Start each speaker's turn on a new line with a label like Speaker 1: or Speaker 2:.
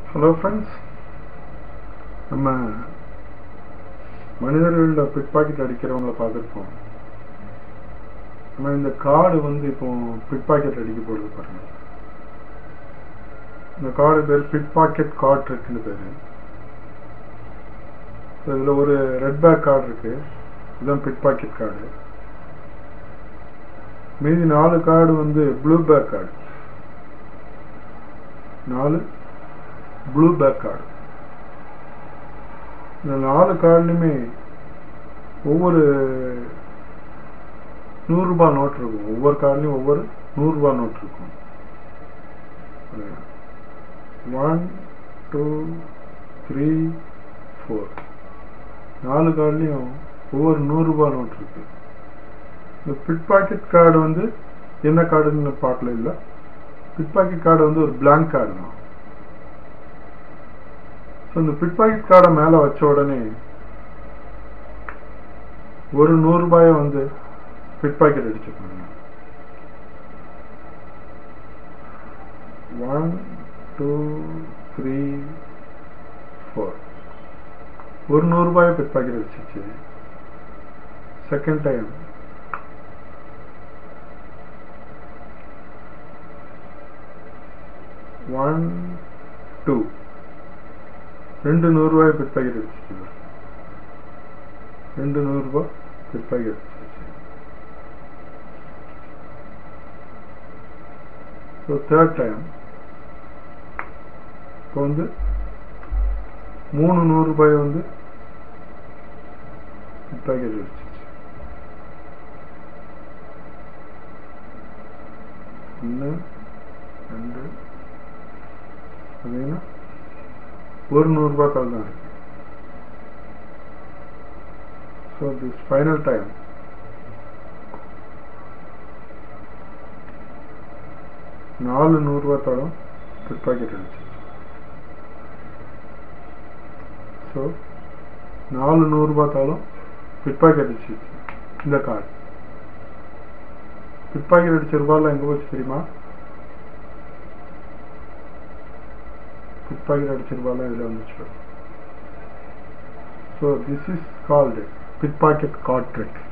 Speaker 1: hello friends நம்ம மனிதர்களில் bit packet அடிக்கிறவங்கள பார்த்துருப்போம் நம்ம இந்த கார்டு வந்து இப்போ பிட் பாக்கெட் அடிக்க போடுது பாருங்க இந்த கார்டு பேர் பிட் பாக்கெட் கார்டு இருக்குன்னு பேரு இதுல ஒரு ரெட் பேக் கார்டு இருக்கு இதுதான் பிட் பாக்கெட் கார்டு மீதி நாலு கார்டு வந்து ப்ளூ பேக் கார்டு நாலு ப்ளூ பேக் கார்டு இந்த நாலு கார்டுலையுமே ஒவ்வொரு நூறுரூபா நோட் இருக்கும் ஒவ்வொரு கார்டுலையும் ஒவ்வொரு நூறுரூபா நோட் இருக்கும் ஒன் டூ த்ரீ ஃபோர் நாலு கார்டுலையும் ஒவ்வொரு நூறுரூபா நோட் இருக்கு இந்த பிட் பாக்கெட் கார்டு வந்து என்ன கார்டுன்னு பார்க்கல இல்லை பிட் பாக்கெட் கார்டு வந்து ஒரு பிளாங்க் கார்டு தான் ஸோ இந்த பிட் பாக்கெட் கார்டை மேலே வச்ச உடனே ஒரு நூறு ரூபாயை வந்து பிட் பாக்கெட் அடிச்சுக்கணும் ஒன் டூ த்ரீ ஃபோர் ஒரு நூறு ரூபாயை பிட் பாக்கெட் அடிச்சிச்சு செகண்ட் டைம் ஒன் டூ ரெண்டு நூறுரூவாய் பிட் பாக்கெட் அடிச்சிச்சு ரெண்டு நூறுரூபா பிட் பாக்கெட் அடிச்சிச்சு ஸோ தேர்ட் டைம் இப்போ வந்து மூணு நூறுரூபாய் வந்து பிட் பாக்கெட் அடிச்சிச்சு ஒன்று ரெண்டு பார்த்தீங்கன்னா ஒரு நூறுரூபா கால் தான் இருக்கு ஸோ திஸ் ஃபைனல் டைம் நாலு நூறுரூவா தடம் பிட் பாக்கெட் அடிச்சு ஸோ நாலு நூறுரூபா தாளும் பிட் பாக்கெட் அடிச்சு இந்த கார்டு பிட் பாக்கெட் அடிச்ச ரூபாயில் எங்கே போச்சு தெரியுமா பிட் பாக்கெட் அடிச்சிருப்பாங்க இதில் வந்துச்சு so this is called pick pocket card trick